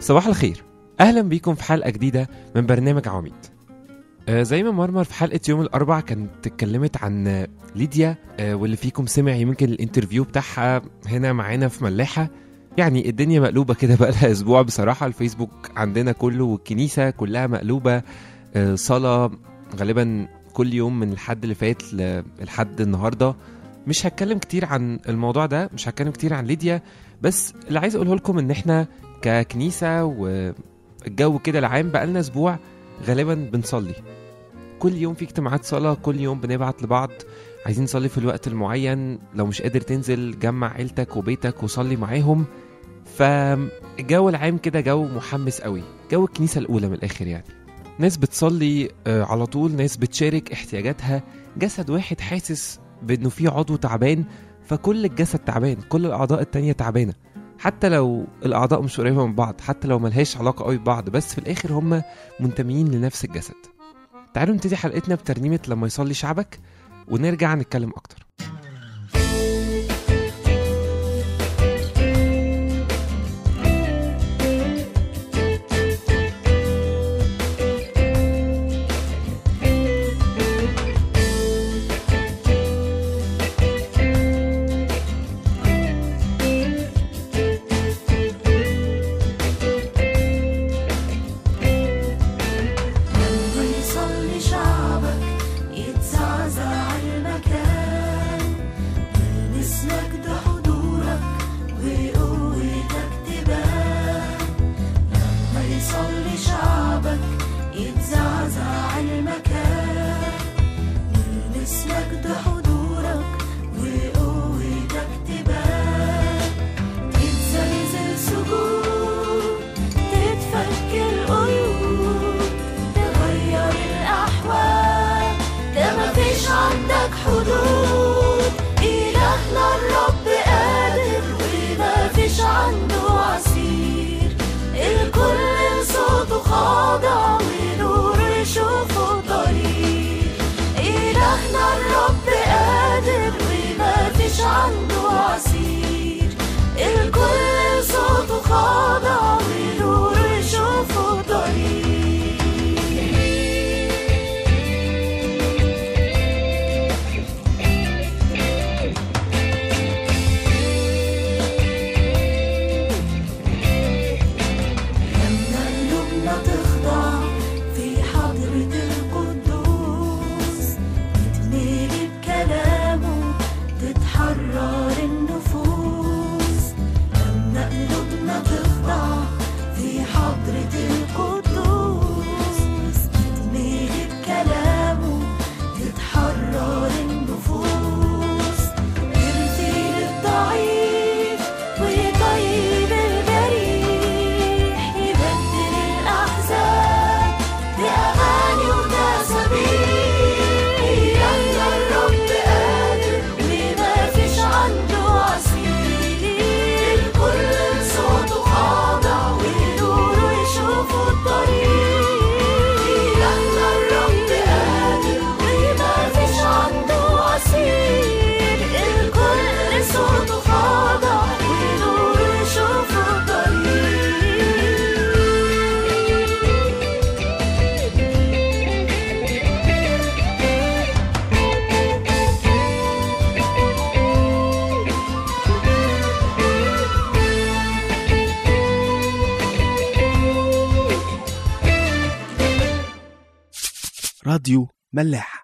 صباح الخير اهلا بيكم في حلقه جديده من برنامج عواميد آه زي ما مرمر في حلقه يوم الاربع كانت اتكلمت عن آه، ليديا آه واللي فيكم سمع يمكن الانترفيو بتاعها هنا معانا في ملاحه يعني الدنيا مقلوبه كده بقالها اسبوع بصراحه الفيسبوك عندنا كله والكنيسه كلها مقلوبه آه صلاه غالبا كل يوم من الحد اللي فات ل- لحد النهارده مش هتكلم كتير عن الموضوع ده مش هتكلم كتير عن ليديا بس اللي عايز اقوله لكم ان احنا ككنيسه والجو كده العام بقالنا اسبوع غالبا بنصلي كل يوم في اجتماعات صلاه كل يوم بنبعت لبعض عايزين نصلي في الوقت المعين لو مش قادر تنزل جمع عيلتك وبيتك وصلي معاهم فالجو العام كده جو محمس قوي جو الكنيسه الاولى من الاخر يعني ناس بتصلي آه، على طول ناس بتشارك احتياجاتها جسد واحد حاسس بانه في عضو تعبان فكل الجسد تعبان كل الاعضاء التانية تعبانه حتى لو الاعضاء مش قريبه من بعض حتى لو ملهاش علاقه قوي ببعض بس في الاخر هم منتميين لنفس الجسد تعالوا نبتدي حلقتنا بترنيمه لما يصلي شعبك ونرجع نتكلم اكتر لما يصلي شعبك يتزعزع المكان يلمس مجد حضورك وقوتك تبان لما يصلي شعبك يتزعزع المكان يلمس مجد حضورك وقوتك تبان تتزلزل سجود تتفك القيود تغير الأحوال ده مفيش عندك حدود إلهنا الرب قادر ومفيش عنده عسير الكل لصوته خاضع ونور يشوفه طريق إلهنا الرب قادر ومفيش عنده عسير الكل صوته خاضع ونور يشوفه طريق لما قلوبنا تخضع في حضرة القدوس تتملي بكلامه تتحرر النفوس لما قلوبنا تخضع في حضرة القدوس تتملي بكلامه تتحرر النفوس يرثي للضعيف ويطيب الجريح يبدل الأحزان بأغاني وتسابيح إلهنا الرب قادر وما فيش عنده عسير الكل صوته خاضع ونوره يشوفه الطريق إلهنا الرب قادر وما فيش عنده عسير الكل صوته خاضع ونوره يشوفه الطريق راديو ملاح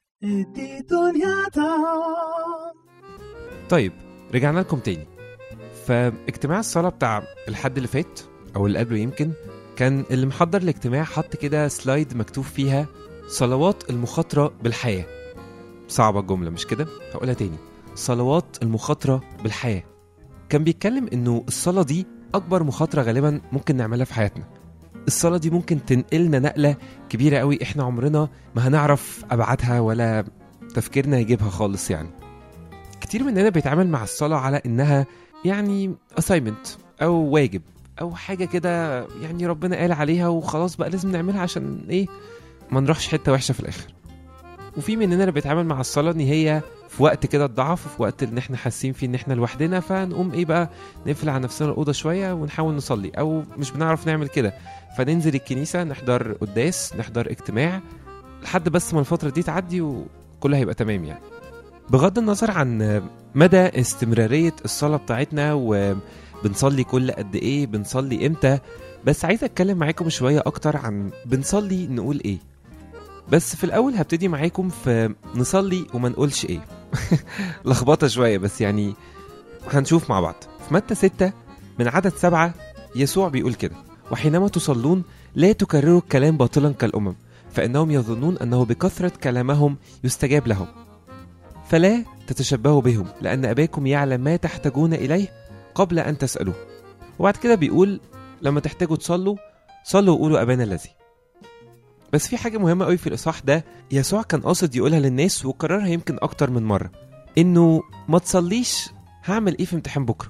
طيب رجعنا لكم تاني فاجتماع الصلاة بتاع الحد اللي فات أو اللي قبله يمكن كان اللي محضر الاجتماع حط كده سلايد مكتوب فيها صلوات المخاطرة بالحياة صعبة الجملة مش كده؟ هقولها تاني صلوات المخاطرة بالحياة كان بيتكلم إنه الصلاة دي أكبر مخاطرة غالبا ممكن نعملها في حياتنا الصلاة دي ممكن تنقلنا نقلة كبيرة قوي إحنا عمرنا ما هنعرف أبعادها ولا تفكيرنا يجيبها خالص يعني كتير مننا بيتعامل مع الصلاة على إنها يعني assignment أو واجب أو حاجة كده يعني ربنا قال عليها وخلاص بقى لازم نعملها عشان إيه ما نروحش حتة وحشة في الآخر وفي مننا اللي بيتعامل مع الصلاه ان هي في وقت كده الضعف في وقت ان احنا حاسين فيه ان احنا لوحدنا فنقوم ايه بقى نقفل على نفسنا الاوضه شويه ونحاول نصلي او مش بنعرف نعمل كده فننزل الكنيسه نحضر قداس نحضر اجتماع لحد بس ما الفتره دي تعدي وكله هيبقى تمام يعني بغض النظر عن مدى استمراريه الصلاه بتاعتنا وبنصلي كل قد ايه بنصلي امتى بس عايز اتكلم معاكم شويه اكتر عن بنصلي نقول ايه بس في الاول هبتدي معاكم في نصلي وما نقولش ايه لخبطه شويه بس يعني هنشوف مع بعض في متى ستة من عدد سبعة يسوع بيقول كده وحينما تصلون لا تكرروا الكلام باطلا كالأمم فإنهم يظنون أنه بكثرة كلامهم يستجاب لهم فلا تتشبهوا بهم لأن أباكم يعلم ما تحتاجون إليه قبل أن تسألوه وبعد كده بيقول لما تحتاجوا تصلوا صلوا وقولوا أبانا الذي بس في حاجة مهمة قوي في الإصحاح ده يسوع كان قاصد يقولها للناس وكررها يمكن أكتر من مرة إنه ما تصليش هعمل إيه في امتحان بكرة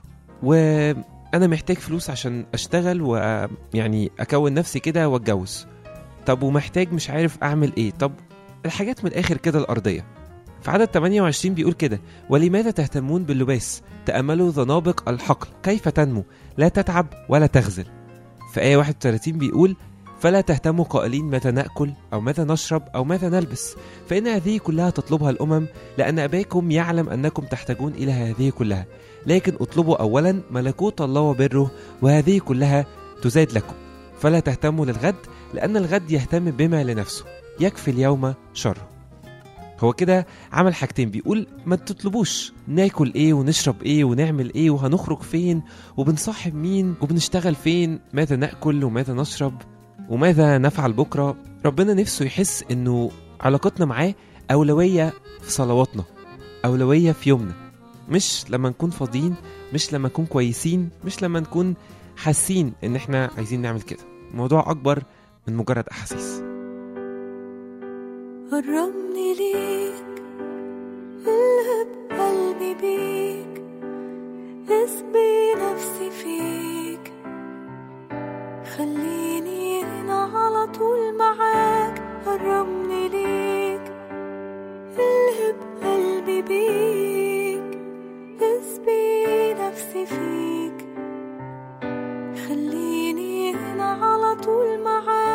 وأنا محتاج فلوس عشان أشتغل ويعني أكون نفسي كده وأتجوز طب ومحتاج مش عارف أعمل إيه طب الحاجات من الآخر كده الأرضية في عدد 28 بيقول كده ولماذا تهتمون باللباس تأملوا ذنابق الحقل كيف تنمو لا تتعب ولا تغزل في آية 31 بيقول فلا تهتموا قائلين متى نأكل أو متى نشرب أو متى نلبس فإن هذه كلها تطلبها الأمم لأن أباكم يعلم أنكم تحتاجون إلى هذه كلها لكن اطلبوا أولا ملكوت الله وبره وهذه كلها تزاد لكم فلا تهتموا للغد لأن الغد يهتم بما لنفسه يكفي اليوم شره هو كده عمل حاجتين بيقول ما تطلبوش ناكل ايه ونشرب ايه ونعمل ايه وهنخرج فين وبنصاحب مين وبنشتغل فين ماذا ناكل وماذا نشرب وماذا نفعل بكره ربنا نفسه يحس انه علاقتنا معاه اولويه في صلواتنا اولويه في يومنا مش لما نكون فاضيين مش لما نكون كويسين مش لما نكون حاسين ان احنا عايزين نعمل كده الموضوع اكبر من مجرد احاسيس قربني ليك الهب قلبي بيك اسبي نفسي فيك خليني هنا على طول معاك قربني ليك الهب قلبي بيك اسبي نفسي فيك خليني هنا على طول معاك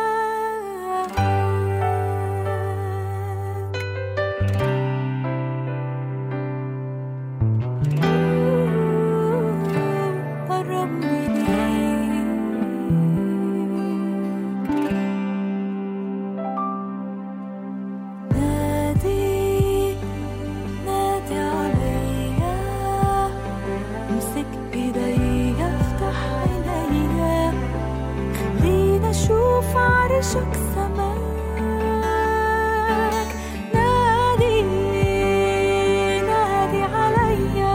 قربني ليك نادي نادي عليا امسك ايديا افتح عينيا خلينا اشوف عرشك سماك نادي نادي عليا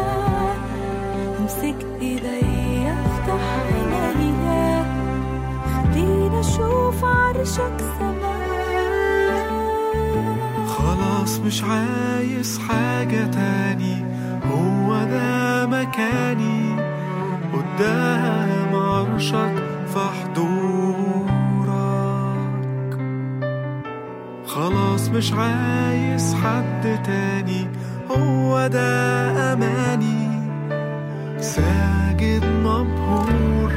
امسك ايديا افتح عينيا خلينا اشوف عرشك سماك خلاص مش عايز حاجة تاني هو ده مكاني قدام عرشك في حضورك خلاص مش عايز حد تاني هو ده أماني ساجد مبهور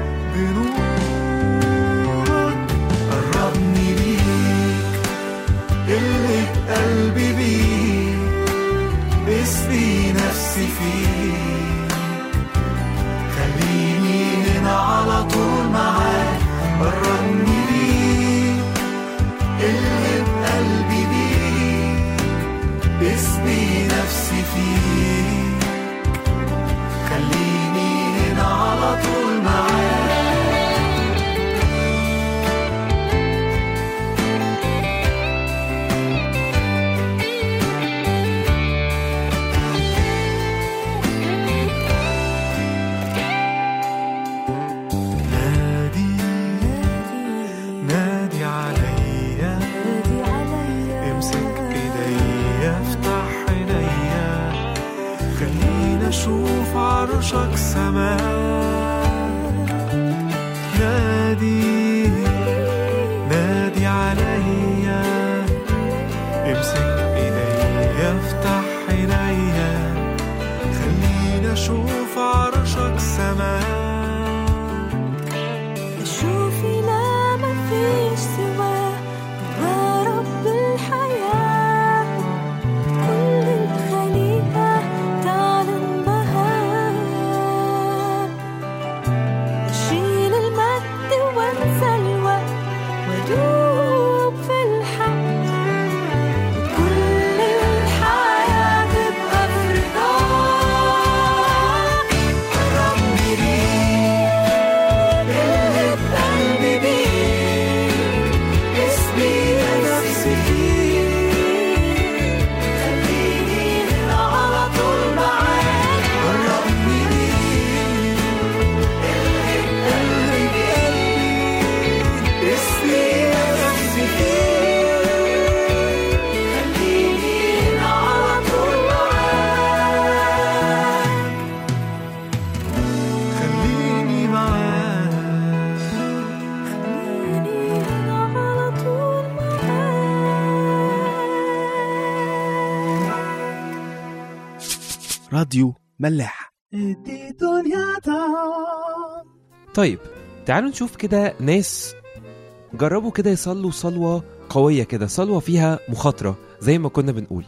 بنورك قربني ليك اللي بقلبي بيه اسقي نفسي فيه خليني هنا على طول معاك قربني ليك اللي بقلبي بيه اسقي نفسي فيه خليني هنا على طول معاك نادي نادي عليا نادي عليا امسك ايديا افتح عينيا خلينا اشوف عرشك سماء نادي نادي عليا أشوف عرشك سماء أشوف لا ما فيش سواه هو رب الحياة كل الخليقة تعلن بهاء أشيل المجد وأنسى الوقت وأدوب في الحق كل الحياة تبقى في رضاك قربني ليك قلب قلبي بيك اسمي نفسي فيك خليني هنا على طول معاك قربني ليك قلب قلبي اسمي نفسي فيك خليني هنا على طول معاك خليني معاك خليني هنا على طول معاك راديو ملاح طيب تعالوا نشوف كده ناس جربوا كده يصلوا صلوة قوية كده صلوة فيها مخاطرة زي ما كنا بنقول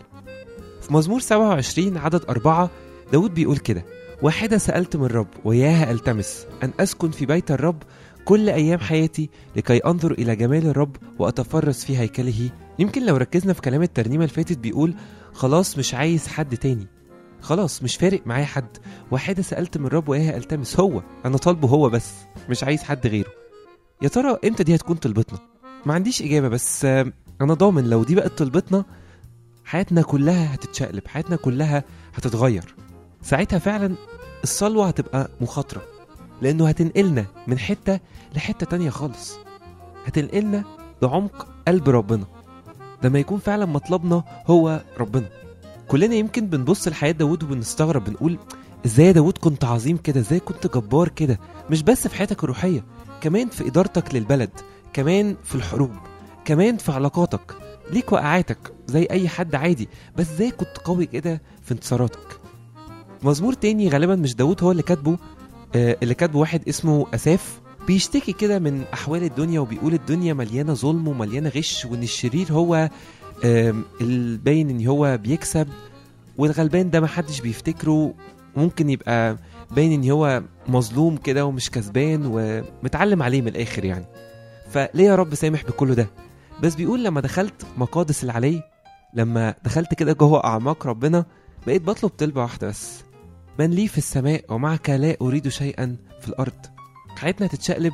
في مزمور 27 عدد أربعة داود بيقول كده واحدة سألت من الرب وياها ألتمس أن أسكن في بيت الرب كل أيام حياتي لكي أنظر إلى جمال الرب وأتفرس في هيكله يمكن لو ركزنا في كلام الترنيمة اللي فاتت بيقول خلاص مش عايز حد تاني خلاص مش فارق معايا حد واحدة سألت من الرب وإياها ألتمس هو أنا طالبه هو بس مش عايز حد غيره يا ترى إمتى دي هتكون طلبتنا ما عنديش إجابة بس آه، أنا ضامن لو دي بقت طلبتنا حياتنا كلها هتتشقلب حياتنا كلها هتتغير ساعتها فعلا الصلوة هتبقى مخاطرة لأنه هتنقلنا من حتة لحتة تانية خالص هتنقلنا لعمق قلب ربنا لما يكون فعلا مطلبنا هو ربنا كلنا يمكن بنبص لحياة داود وبنستغرب بنقول ازاي يا داود كنت عظيم كده ازاي كنت جبار كده مش بس في حياتك الروحية كمان في إدارتك للبلد كمان في الحروب كمان في علاقاتك ليك وقعاتك زي أي حد عادي بس ازاي كنت قوي كده في انتصاراتك مزمور تاني غالبا مش داود هو اللي كاتبه آه اللي كاتبه واحد اسمه أساف بيشتكي كده من أحوال الدنيا وبيقول الدنيا مليانة ظلم ومليانة غش وإن الشرير هو آم، الباين إن هو بيكسب والغلبان ده محدش بيفتكره ممكن يبقى باين ان هو مظلوم كده ومش كسبان ومتعلم عليه من الاخر يعني فليه يا رب سامح بكل ده بس بيقول لما دخلت مقادس العلي لما دخلت كده جوه اعماق ربنا بقيت بطلب طلبه واحده بس من لي في السماء ومعك لا اريد شيئا في الارض حياتنا تتشقلب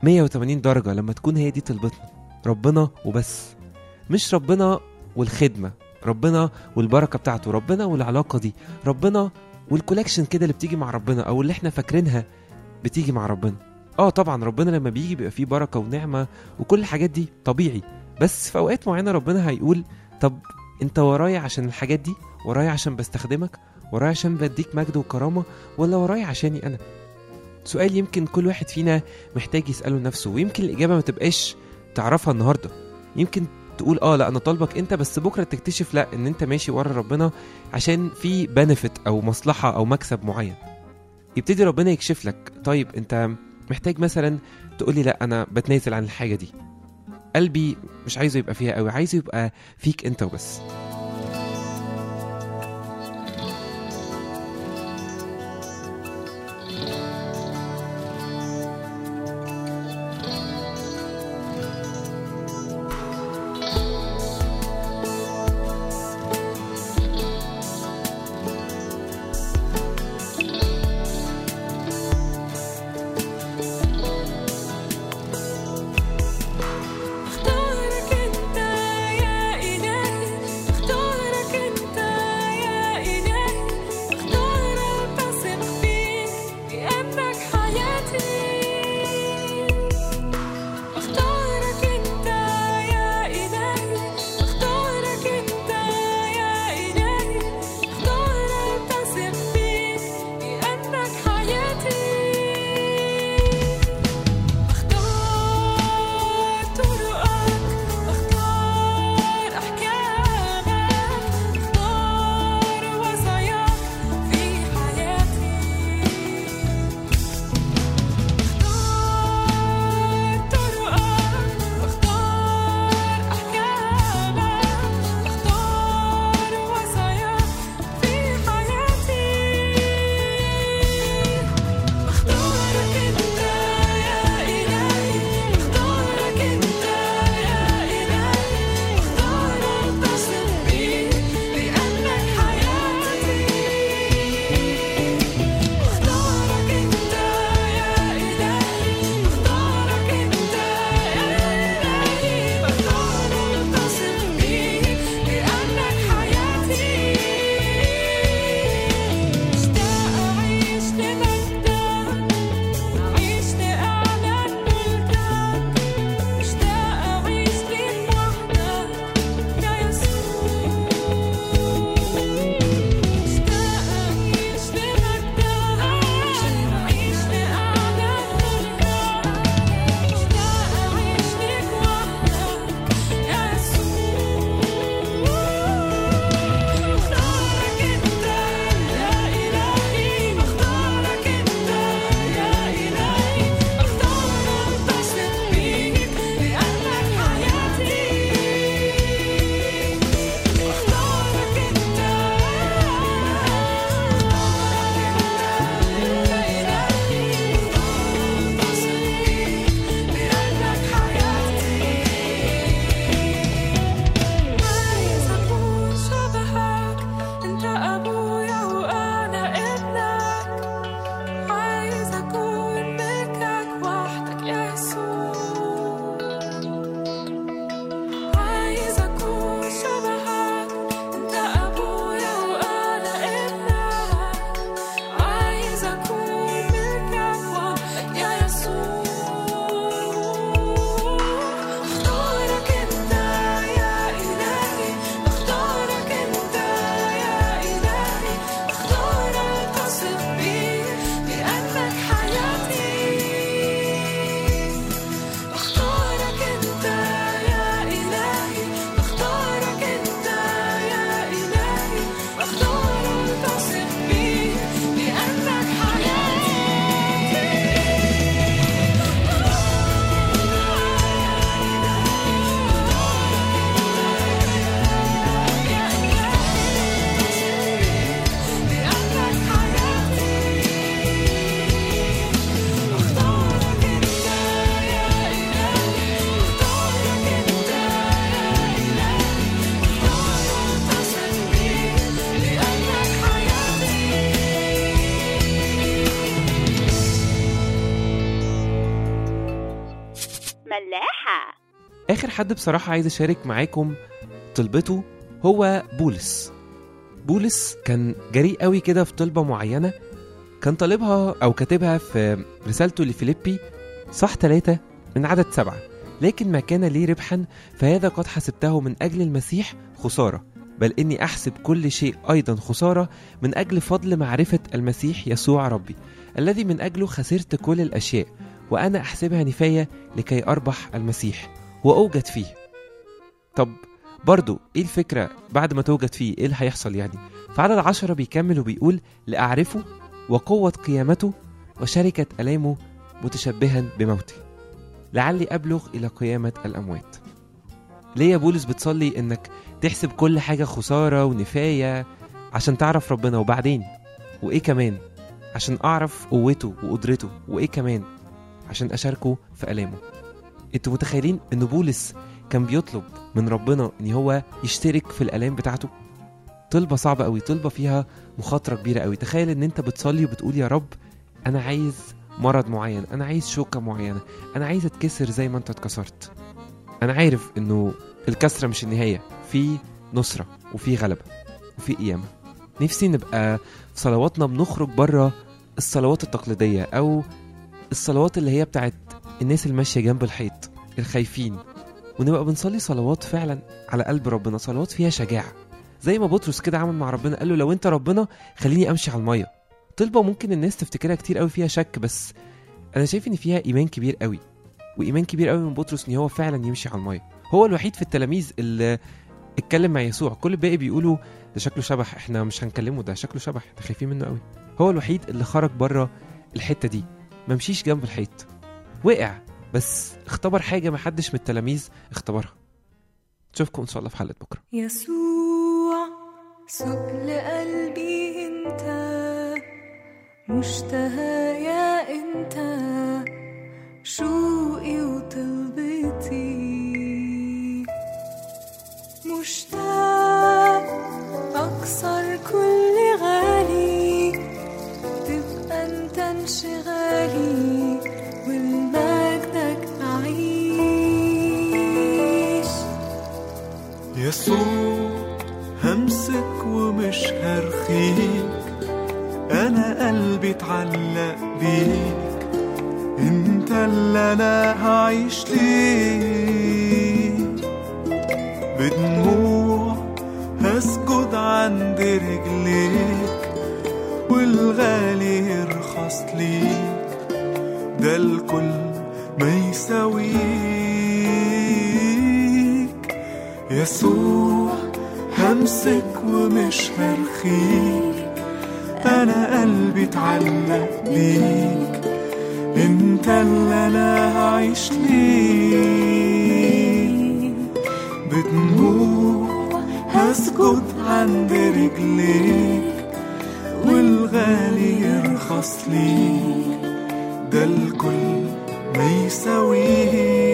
180 درجه لما تكون هي دي طلبتنا ربنا وبس مش ربنا والخدمه ربنا والبركه بتاعته ربنا والعلاقه دي ربنا والكولكشن كده اللي بتيجي مع ربنا او اللي احنا فاكرينها بتيجي مع ربنا اه طبعا ربنا لما بيجي بيبقى فيه بركه ونعمه وكل الحاجات دي طبيعي بس في اوقات معينه ربنا هيقول طب انت ورايا عشان الحاجات دي ورايا عشان بستخدمك ورايا عشان بديك مجد وكرامه ولا ورايا عشاني انا سؤال يمكن كل واحد فينا محتاج يساله لنفسه ويمكن الاجابه ما تبقاش تعرفها النهارده يمكن تقول اه لا انا طالبك انت بس بكره تكتشف لا ان انت ماشي ورا ربنا عشان في بنفيت او مصلحه او مكسب معين يبتدي ربنا يكشف لك طيب انت محتاج مثلا تقول لي لا انا بتنازل عن الحاجه دي قلبي مش عايزه يبقى فيها قوي عايزه يبقى فيك انت وبس اختارك انت يا الهي آخر حد بصراحة عايز أشارك معاكم طلبته هو بولس بولس كان جريء قوي كده في طلبة معينة كان طالبها أو كاتبها في رسالته لفيليبي صح ثلاثة من عدد سبعة لكن ما كان لي ربحا فهذا قد حسبته من أجل المسيح خسارة بل إني أحسب كل شيء أيضا خسارة من أجل فضل معرفة المسيح يسوع ربي الذي من أجله خسرت كل الأشياء وأنا أحسبها نفاية لكي أربح المسيح وأوجد فيه طب برضو إيه الفكرة بعد ما توجد فيه إيه اللي هيحصل يعني في عدد عشرة بيكمل وبيقول لأعرفه وقوة قيامته وشركة ألامه متشبها بموته لعلي أبلغ إلى قيامة الأموات ليه يا بولس بتصلي إنك تحسب كل حاجة خسارة ونفاية عشان تعرف ربنا وبعدين وإيه كمان عشان أعرف قوته وقدرته وإيه كمان عشان أشاركه في ألامه انتوا متخيلين ان بولس كان بيطلب من ربنا ان هو يشترك في الالام بتاعته طلبه صعبه قوي طلبه فيها مخاطره كبيره قوي تخيل ان انت بتصلي وبتقول يا رب انا عايز مرض معين انا عايز شوكه معينه انا عايز اتكسر زي ما انت اتكسرت انا عارف انه الكسره مش النهايه في نصره وفي غلبه وفي قيامه نفسي نبقى في صلواتنا بنخرج بره الصلوات التقليديه او الصلوات اللي هي بتاعت الناس اللي ماشيه جنب الحيط الخايفين ونبقى بنصلي صلوات فعلا على قلب ربنا صلوات فيها شجاعه زي ما بطرس كده عمل مع ربنا قال له لو انت ربنا خليني امشي على الميه طلبه ممكن الناس تفتكرها كتير قوي فيها شك بس انا شايف ان فيها ايمان كبير قوي وايمان كبير قوي من بطرس ان هو فعلا يمشي على الميه هو الوحيد في التلاميذ اللي اتكلم مع يسوع كل الباقي بيقولوا ده شكله شبح احنا مش هنكلمه ده شكله شبح احنا خايفين منه قوي هو الوحيد اللي خرج بره الحته دي ما مشيش جنب الحيط وقع بس اختبر حاجه ما حدش من التلاميذ اختبرها نشوفكم ان شاء الله في حلقه بكره يسوع سؤل قلبي انت مشتهى يا انت شوقي وطلبتي مشتاق اكسر كل غالي تبقى انت انشغالي والمجدك اعيش يسوع همسك ومش هرخيك انا قلبي اتعلق بيك انت اللي انا هعيش ليك بدموع هسجد عند رجليك والغالي يرخص ليك ده الكل ما يساويك يسوع همسك ومش هرخيك انا قلبي اتعلق بيك انت اللي انا هعيش ليك بدموع هسجد عند رجليك والغالي يرخص ليك ده الكل ما يساويك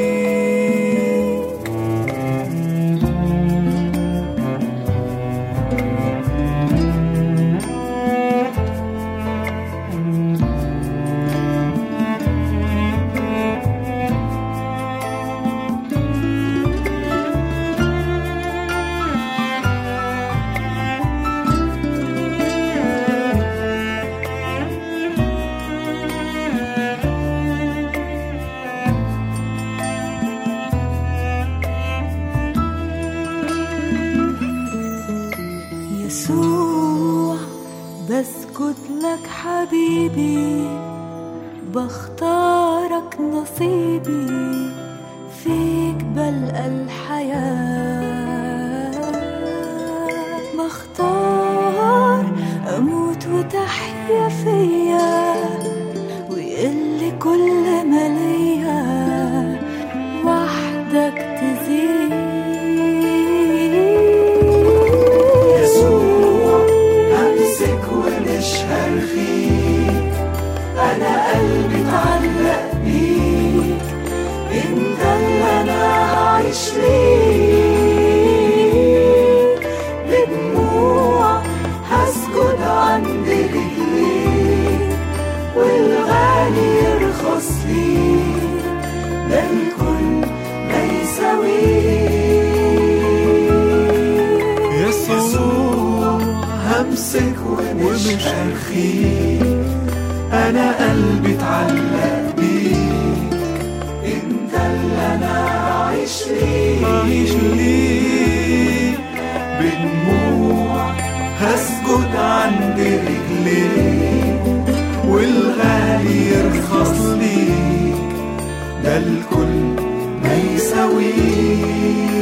يسوع بسجد لك حبيبي بختارك نصيبي فيك بلقى الحياة بختار أموت وتحيا فيا ويقل كل ما ليا وحدك تزيد يسوع همسك ومش هرخيك انا قلبي اتعلق بيك انت اللي انا هعيش ليك بدموع هسجد عند رجليك والغالي يرخص ليك ده الكل ما يساويك همسك ومش هرخيك انا قلبي اتعلق بيك انت اللي انا عايش ليك عايش ليك بدموع هسجد عند رجليك والغالي يرخص ليك ده الكل ما يساويك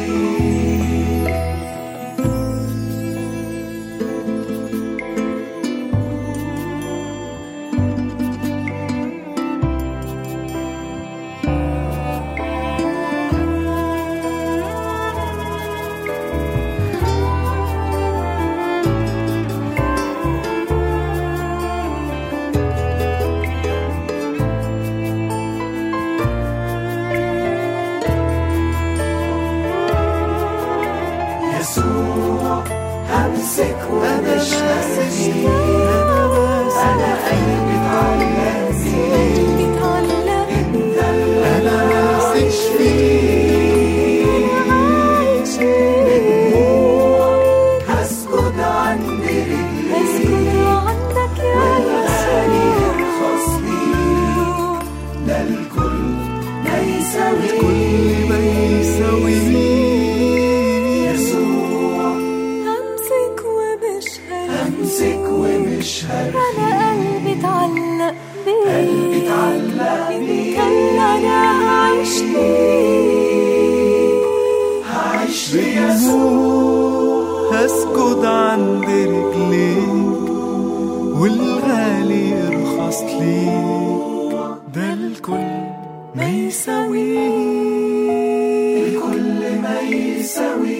يسوع همسك ومش هسيب انا قلبي اتعلق بيك اتعلق انت اللي انا عايش فيه عايش بدموع هسجد عند رجليك اسكت عندك يا والغالي يسوع يرخص ليك ده الكل ما يساوي الكل ما يساوي يسوع همسك ومش همسك ومش هرخي انا قلبي اتعلق بيك قلبي اتعلق بيك. انت اللي انا هعيش ليك هعيش ليسوع هسجد عند رجليك والغالي يرخص ليك ده الكل ما يساوي الكل ما يساوي